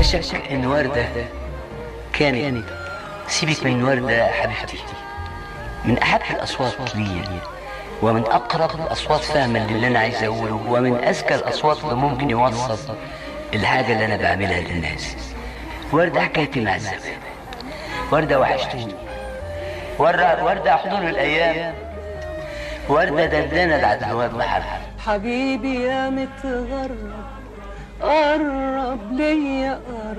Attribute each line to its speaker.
Speaker 1: شك ان وردة كانت سيبك من وردة يا حبيبتي من احب الاصوات لي ومن اقرب الاصوات فهما للي انا عايز اقوله ومن اذكى الاصوات اللي ممكن يوصل الحاجة اللي انا بعملها للناس وردة حكايتي مع الزمن وردة وحشتوني وردة وردة حضور الايام وردة دندنة بعد الواد محل
Speaker 2: حبيبي يا متغرب قرب ليا قرب